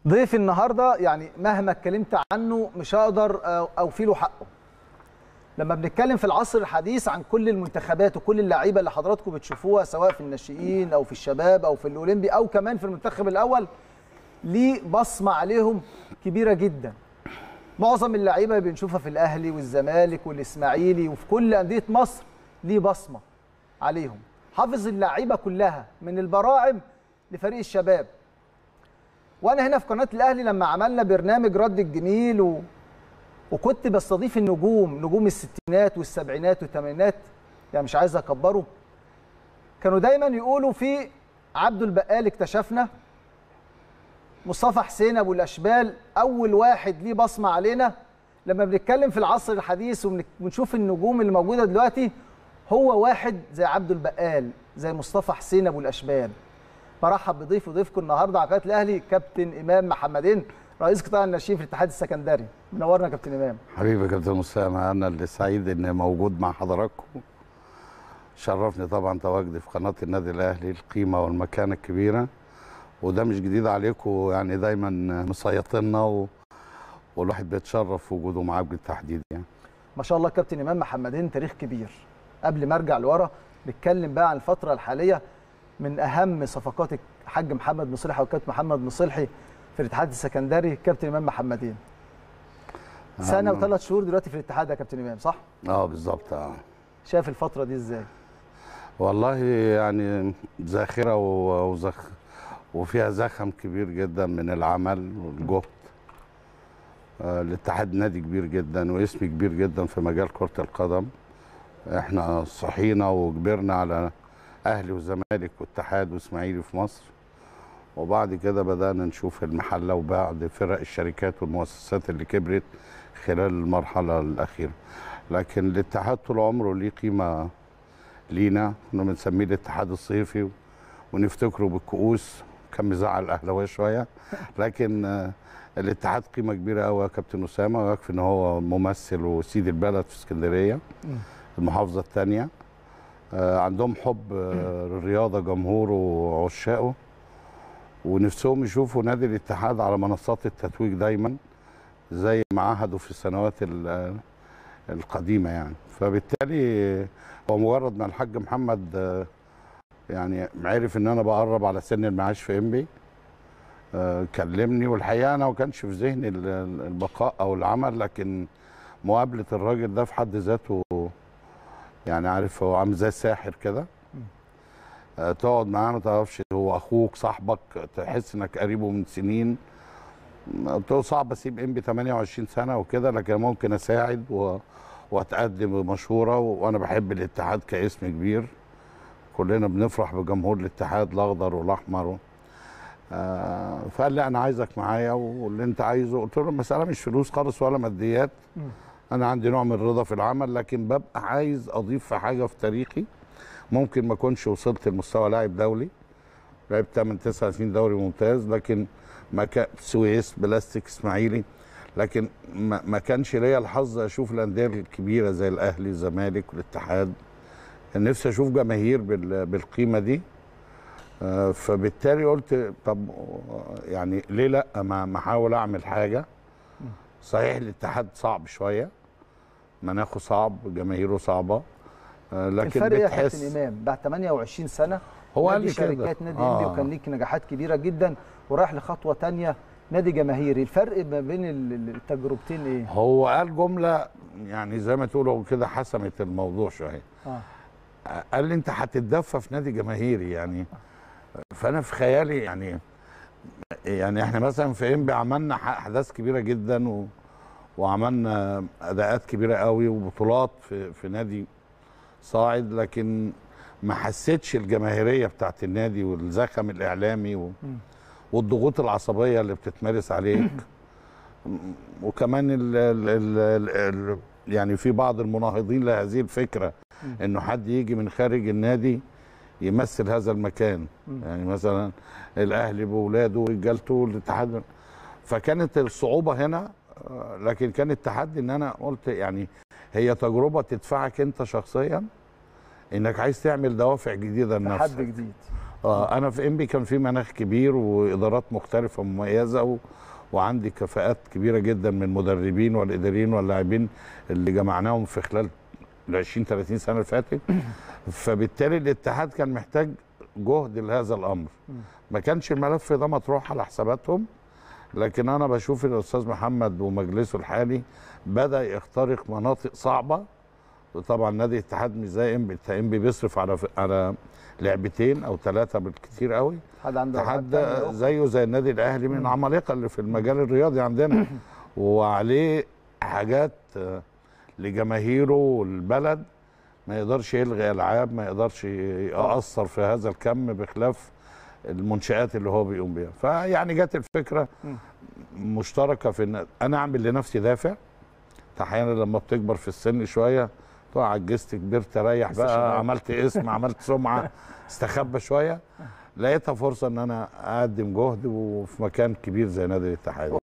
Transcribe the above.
ضيف النهارده يعني مهما اتكلمت عنه مش هقدر اوفي له حقه لما بنتكلم في العصر الحديث عن كل المنتخبات وكل اللعيبه اللي حضراتكم بتشوفوها سواء في الناشئين او في الشباب او في الاولمبي او كمان في المنتخب الاول ليه بصمه عليهم كبيره جدا معظم اللعيبه اللي بنشوفها في الاهلي والزمالك والاسماعيلي وفي كل انديه مصر ليه بصمه عليهم حافظ اللعيبه كلها من البراعم لفريق الشباب وانا هنا في قناه الاهلي لما عملنا برنامج رد الجميل و... وكنت بستضيف النجوم نجوم الستينات والسبعينات والثمانينات يعني مش عايز اكبره كانوا دايما يقولوا في عبد البقال اكتشفنا مصطفى حسين ابو الاشبال اول واحد ليه بصمه علينا لما بنتكلم في العصر الحديث وبنشوف النجوم اللي موجوده دلوقتي هو واحد زي عبد البقال زي مصطفى حسين ابو الاشبال برحب بضيف وضيفكم النهارده على قناه الاهلي كابتن امام محمدين رئيس قطاع الناشئين في الاتحاد السكندري منورنا يا كابتن امام حبيبي يا كابتن اسامه انا اللي سعيد اني موجود مع حضراتكم شرفني طبعا تواجدي في قناه النادي الاهلي القيمه والمكانه الكبيره وده مش جديد عليكم يعني دايما مسيطرنا و... والواحد بيتشرف في وجوده معاك بالتحديد يعني ما شاء الله كابتن امام محمدين تاريخ كبير قبل ما ارجع لورا نتكلم بقى عن الفتره الحاليه من اهم صفقات الحاج محمد مصلحي والكابتن محمد مصلحي في الاتحاد السكندري كابتن امام محمدين سنه وثلاث شهور دلوقتي في الاتحاد يا كابتن امام صح اه بالظبط اه شايف الفتره دي ازاي والله يعني ذاخره وزخ وفيها زخم كبير جدا من العمل والجهد آه الاتحاد نادي كبير جدا واسم كبير جدا في مجال كره القدم احنا صحينا وكبرنا على اهلي والزمالك واتحاد واسماعيلي في مصر وبعد كده بدانا نشوف المحله وبعد فرق الشركات والمؤسسات اللي كبرت خلال المرحله الاخيره لكن الاتحاد طول عمره ليه قيمه لينا كنا بنسميه الاتحاد الصيفي ونفتكره بالكؤوس كان مزعل الاهلاويه شويه لكن الاتحاد قيمه كبيره قوي يا كابتن اسامه ويكفي ان هو ممثل وسيد البلد في اسكندريه المحافظه الثانيه عندهم حب الرياضه جمهوره وعشاقه ونفسهم يشوفوا نادي الاتحاد على منصات التتويج دايما زي ما عهدوا في السنوات القديمه يعني فبالتالي هو مجرد ما الحاج محمد يعني عرف ان انا بقرب على سن المعاش في انبي كلمني والحقيقه انا ما كانش في ذهني البقاء او العمل لكن مقابله الراجل ده في حد ذاته يعني عارف هو عامل زي الساحر كده تقعد معاه ما تعرفش هو اخوك صاحبك تحس انك قريبه من سنين قلت له صعب اسيب ام بي 28 سنه وكده لكن ممكن اساعد و... واتقدم بمشوره وانا بحب الاتحاد كاسم كبير كلنا بنفرح بجمهور الاتحاد الاخضر والاحمر و... آه فقال لي انا عايزك معايا واللي انت عايزه قلت له المساله مش فلوس خالص ولا ماديات انا عندي نوع من الرضا في العمل لكن ببقى عايز اضيف في حاجه في تاريخي ممكن ما اكونش وصلت لمستوى لاعب دولي لعبت 8 9 سنين دوري ممتاز لكن ما كان سويس بلاستيك اسماعيلي لكن ما, ما كانش ليا الحظ اشوف الانديه الكبيره زي الاهلي الزمالك والاتحاد نفسي اشوف جماهير بالقيمه دي فبالتالي قلت طب يعني ليه لا ما احاول اعمل حاجه صحيح الاتحاد صعب شويه مناخه صعب جماهيره صعبه لكن الفرق بتحس يا كابتن امام بعد 28 سنه هو قال لي شركات نادي آه. انبي وكان ليك نجاحات كبيره جدا ورايح لخطوه ثانيه نادي جماهيري الفرق ما بين التجربتين ايه هو قال جمله يعني زي ما تقولوا كده حسمت الموضوع شويه آه. قال لي انت هتتدفى في نادي جماهيري يعني فانا في خيالي يعني يعني احنا مثلا في انبي عملنا احداث كبيره جدا و وعملنا اداءات كبيره قوي وبطولات في في نادي صاعد لكن ما حسيتش الجماهيريه بتاعت النادي والزخم الاعلامي و... والضغوط العصبيه اللي بتتمارس عليك وكمان ال ال ال ال يعني في بعض المناهضين لهذه الفكره انه حد يجي من خارج النادي يمثل هذا المكان يعني مثلا الاهلي باولاده ورجالته والاتحاد فكانت الصعوبه هنا لكن كان التحدي ان انا قلت يعني هي تجربه تدفعك انت شخصيا انك عايز تعمل دوافع جديده لنفسك تحدي جديد اه انا في انبي كان في مناخ كبير وادارات مختلفه مميزه و... وعندي كفاءات كبيره جدا من المدربين والاداريين واللاعبين اللي جمعناهم في خلال ال 20 30 سنه اللي فاتت فبالتالي الاتحاد كان محتاج جهد لهذا الامر ما كانش الملف ده مطروح على حساباتهم لكن انا بشوف ان الاستاذ محمد ومجلسه الحالي بدا يخترق مناطق صعبه طبعا نادي الاتحاد مش زي انبي انبي بيصرف على على لعبتين او ثلاثه بالكثير قوي حد عنده الاتحاد ألعاب تانية أخرى. زيه زي النادي الاهلي من العمالقه اللي في المجال الرياضي عندنا وعليه حاجات آه، لجماهيره والبلد ما يقدرش يلغي العاب ما يقدرش يأثر في هذا الكم بخلاف المنشآت اللي هو بيقوم بيها فيعني جت الفكره مشتركه في ان انا اعمل لنفسي دافع احيانا لما بتكبر في السن شويه تقع عجزت كبرت ريح لسه شباب. بقى عملت اسم عملت سمعه استخبى شويه لقيتها فرصه ان انا اقدم جهد وفي مكان كبير زي نادي الاتحاد